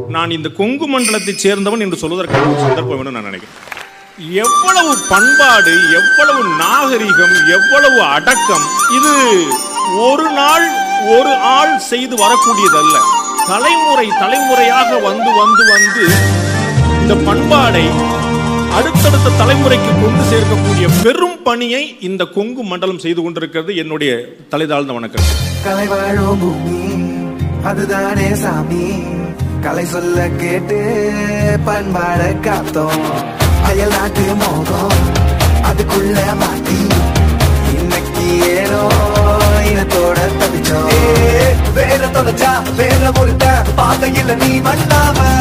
நான் இந்த கொங்கு மண்டலத்தைச் சேர்ந்தவன் என்று சொல்வதற்கான ஒரு சந்தர்ப்பம் என்று நான் நினைக்கிறேன் எவ்வளவு பண்பாடு எவ்வளவு நாகரிகம் எவ்வளவு அடக்கம் இது ஒரு நாள் ஒரு ஆள் செய்து வரக்கூடியதல்ல தலைமுறை தலைமுறையாக வந்து வந்து வந்து இந்த பண்பாடை அடுத்தடுத்த தலைமுறைக்கு கொண்டு சேர்க்கக்கூடிய பெரும் பணியை இந்த கொங்கு மண்டலம் செய்து கொண்டிருக்கிறது என்னுடைய தலைதாழ்ந்த வணக்கம் கலை வாழும் பூமி அதுதானே சாமி கலை சொல்ல கேட்டு பண்பாட காத்தோம் அயல் நாட்டு மோகம் அதுக்குள்ள மாட்டி இன்னைக்கு ஏனோ இனத்தோட தவிச்சோம் வேற தொலைச்சா வேற ஒருத்த பாதையில நீ மண்ணாம